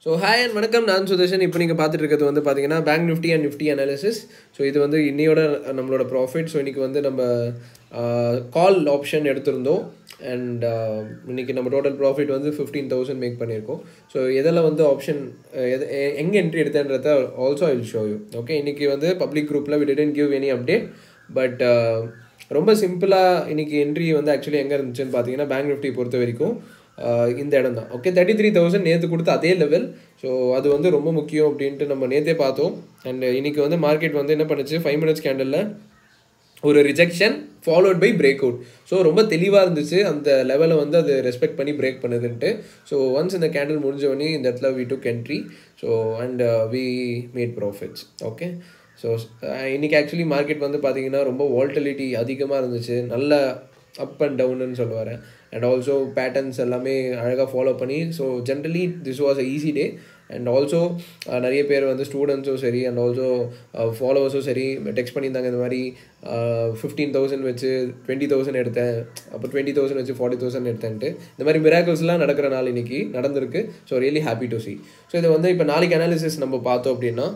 so hi and வணக்கம் நான் சுதர்ஷன் இப்போ நீங்கள் பார்த்துட்டு இருக்கிறது வந்து பார்த்தீங்கன்னா bank nifty and nifty analysis so இது வந்து இன்னையோட நம்மளோட ப்ராஃபிட் ஸோ இன்றைக்கி வந்து நம்ம கால் ஆப்ஷன் எடுத்திருந்தோம் அண்ட் இன்னைக்கு நம்ம டோட்டல் ப்ராஃபிட் வந்து ஃபிஃப்டீன் தௌசண்ட் மேக் பண்ணியிருக்கோம் ஸோ எதில் வந்து ஆப்ஷன் எது எங்கே என்ட்ரி எடுத்தேன்றத also I will show you okay இன்றைக்கி வந்து பப்ளிக் குரூப்பில் we didn't give any update but ரொம்ப சிம்பிளாக இன்றைக்கி என்ட்ரி வந்து ஆக்சுவலி எங்கே இருந்துச்சுன்னு பார்த்தீங்கன்னா பேங்க் நிஃப்டி பொறுத்த வரைக்கும் இந்த இடம் தான் ஓகே தேர்ட்டி த்ரீ தௌசண்ட் நேற்று கொடுத்த அதே லெவல் ஸோ அது வந்து ரொம்ப முக்கியம் அப்படின்ட்டு நம்ம நேற்றே பார்த்தோம் அண்ட் இன்றைக்கி வந்து மார்க்கெட் வந்து என்ன பண்ணுச்சு ஃபைவ் மினிட்ஸ் கேண்டலில் ஒரு rejection followed by break out so ரொம்ப தெளிவாக இருந்துச்சு அந்த லெவலை வந்து அது ரெஸ்பெக்ட் பண்ணி பிரேக் பண்ணுதுன்ட்டு ஸோ ஒன்ஸ் இந்த கேண்டில் முடிஞ்சவொடனே இந்த இடத்துல we took entry so and we made profits okay so இன்றைக்கி ஆக்சுவலி மார்க்கெட் வந்து பார்த்திங்கன்னா ரொம்ப வால்டிலிட்டி அதிகமாக இருந்துச்சு நல்ல அப் அண்ட் டவுனுன்னு சொல்லுவார் அண்ட் ஆல்சோ பேட்டர்ன்ஸ் எல்லாமே அழகாக ஃபாலோ பண்ணி so generally this was a easy day and also நிறைய பேர் வந்து ஸ்டூடெண்ட்ஸும் சரி அண்ட் ஆல்சோ ஃபாலோவர்ஸும் சரி டெக்ஸ்ட் பண்ணியிருந்தாங்க இந்த மாதிரி ஃபிஃப்டீன் தௌசண்ட் வச்சு டுவெண்ட்டி தௌசண்ட் எடுத்தேன் அப்போ டுவெண்ட்டி தௌசண்ட் வச்சு ஃபார்ட்டி தௌசண்ட் எடுத்தேன்ட்டு இந்த மாதிரி மிராக்கிள்ஸ்லாம் நடக்கிற நாள் இன்னைக்கு நடந்திருக்கு so really happy to see so இதை வந்து இப்போ நாளைக்கு அனாலிசிஸ் நம்ம பார்த்தோம் அப்படின்னா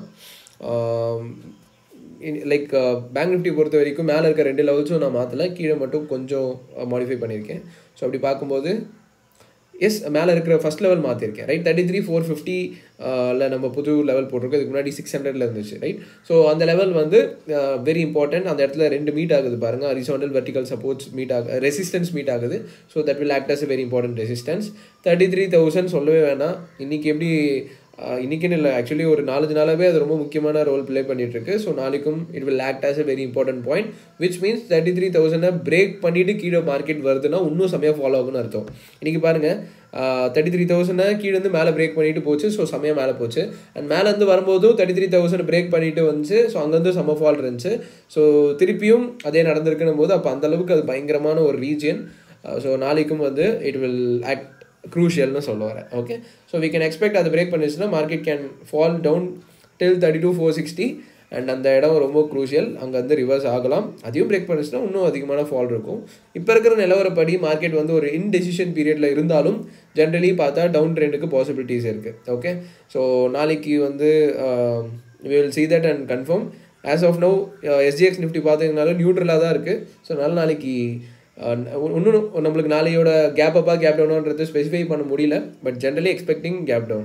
லைக் பேங்க் நிஃப்டி பொறுத்த வரைக்கும் மேலே இருக்க ரெண்டு லெவல்ஸும் நான் மாற்றலை கீழே மட்டும் கொஞ்சம் மாடிஃபை பண்ணியிருக்கேன் ஸோ அப்படி பார்க்கும்போது எஸ் மேலே இருக்கிற ஃபஸ்ட் லெவல் மாற்றிருக்கேன் ரைட் தேர்ட்டி த்ரீ ஃபோர் ஃபிஃப்டியில் நம்ம புது லெவல் போட்டிருக்கோம் இதுக்கு முன்னாடி சிக்ஸ் ஹண்ட்ரட்ல இருந்துச்சு ரைட் ஸோ அந்த லெவல் வந்து வெரி இம்பார்ட்டன்ட் அந்த இடத்துல ரெண்டு மீட் ஆகுது பாருங்கள் ஹரிசாண்டல் வெர்டிகல் சப்போர்ட்ஸ் மீட் ஆகுது ரெசிஸ்டன்ஸ் மீட் ஆகுது so that will act as very important resistance thirty three thousand சொல்லவே வேணாம் இன்றைக்கி எப்படி இன்றைக்கின்னு இல்லை ஆக்சுவலி ஒரு நாலஞ்சு நாளாகவே அது ரொம்ப முக்கியமான ரோல் ப்ளே பண்ணிகிட்ருக்கு ஸோ நாளைக்கும் it will act as a very important point which means thirty three தௌசண்டை பிரேக் பண்ணிவிட்டு கீழே மார்க்கெட் வருதுன்னா இன்னும் செம்மையாக ஃபாலோ ஆகும்னு அர்த்தம் இன்றைக்கி பாருங்கள் தேர்ட்டி த்ரீ தௌசண்டை கீழேருந்து மேலே பிரேக் பண்ணிட்டு போச்சு ஸோ செம்மையாக மேலே போச்சு அண்ட் மேலேருந்து வரும்போதும் தேர்ட்டி த்ரீ தௌசண்ட் பிரேக் பண்ணிட்டு வந்துச்சு ஸோ அங்கேருந்து செம்ம ஃபால் இருந்துச்சு ஸோ திருப்பியும் அதே நடந்திருக்குன்னும் போது அப்போ அந்தளவுக்கு அது பயங்கரமான ஒரு ரீஜியன் ஸோ நாளைக்கும் வந்து இட் வில் ஆக்ட் க்ரூஷியல்னு சொல்ல வரேன் okay so we can expect அது பிரேக் பண்ணிச்சுன்னா market can fall down till thirty two four sixty and அந்த இடம் ரொம்ப க்ரூஷியல் அங்கே வந்து ரிவர்ஸ் ஆகலாம் அதையும் பிரேக் பண்ணிச்சுன்னா இன்னும் அதிகமான ஃபால் இருக்கும் இப்போ இருக்கிற நிலவரப்படி மார்க்கெட் வந்து ஒரு இன்டெசிஷன் பீரியடில் இருந்தாலும் ஜென்ரலி பார்த்தா டவுன் ட்ரெண்டுக்கு பாசிபிலிட்டிஸ் இருக்குது ஓகே ஸோ நாளைக்கு வந்து we will see that and confirm as of now SGX nifty பார்த்தீங்கனாலும் நியூட்ரலாக தான் இருக்குது ஸோ நல்ல நாளைக்கு இன்னும் நம்மளுக்கு நாளையோட கேப் அப்பா கேப் டவுனான்றது ஸ்பெசிஃபை பண்ண முடியல but generally expecting gap down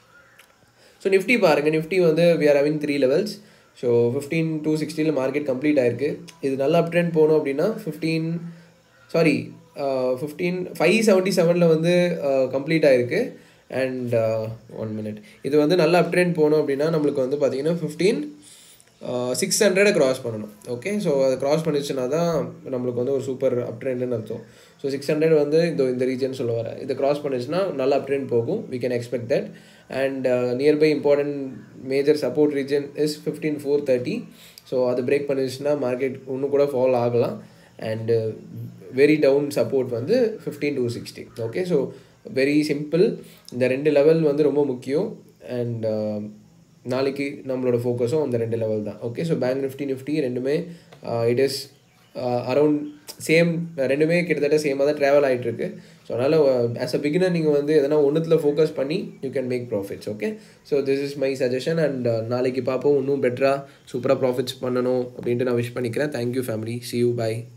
so nifty பாருங்கள் நிஃப்டி வந்து we are having three levels so fifteen two சிக்ஸ்டியில் மார்க்கெட் கம்ப்ளீட் ஆயிருக்கு இது நல்லா அப் ட்ரெண்ட் போகணும் அப்படின்னா fifteen sorry fifteen five seventy செவனில் வந்து கம்ப்ளீட் ஆயிருக்கு அண்ட் ஒன் மினிட் இது வந்து நல்லா அப் ட்ரெண்ட் போகணும் அப்படின்னா நம்மளுக்கு வந்து பார்த்தீங்கன்னா ஃபிஃப்டீன் சிக்ஸ் ஹண்ட்ரடை க்ராஸ் பண்ணணும் ஓகே ஸோ அதை க்ராஸ் பண்ணிச்சுன்னா தான் நம்மளுக்கு வந்து ஒரு சூப்பர் அப் ட்ரெண்டுன்னு அர்த்தம் ஸோ சிக்ஸ் ஹண்ட்ரட் வந்து இந்த இந்த ரீஜன் சொல்ல வரேன் இதை க்ராஸ் பண்ணிச்சுன்னா நல்லா அப் ட்ரெண்ட் போகும் we can expect that and nearby important major support region is fifteen four thirty so அது பிரேக் பண்ணிச்சுன்னா மார்க்கெட் இன்னும் கூட ஃபால் ஆகலாம் அண்ட் வெரி டவுன் சப்போர்ட் வந்து fifteen two sixty okay so very simple இந்த ரெண்டு level வந்து ரொம்ப முக்கியம் அண்ட் நாளைக்கு நம்மளோட ஃபோக்கஸும் அந்த ரெண்டு லெவல் தான் okay so bank nifty nifty ரெண்டுமே இட் இஸ் அரவுண்ட் சேம் ரெண்டுமே கிட்டத்தட்ட சேமாக தான் ட்ராவல் ஆகிட்டுருக்கு ஸோ அதனால் ஆஸ் அ பிகினர் நீங்கள் வந்து எதனா ஒன்றுத்தில் ஃபோக்கஸ் பண்ணி you can make profits okay so this is my suggestion and நாளைக்கு பார்ப்போம் இன்னும் பெட்டராக சூப்பராக ப்ராஃபிட்ஸ் பண்ணணும் அப்படின்ட்டு நான் விஷ் பண்ணிக்கிறேன் thank you family see you by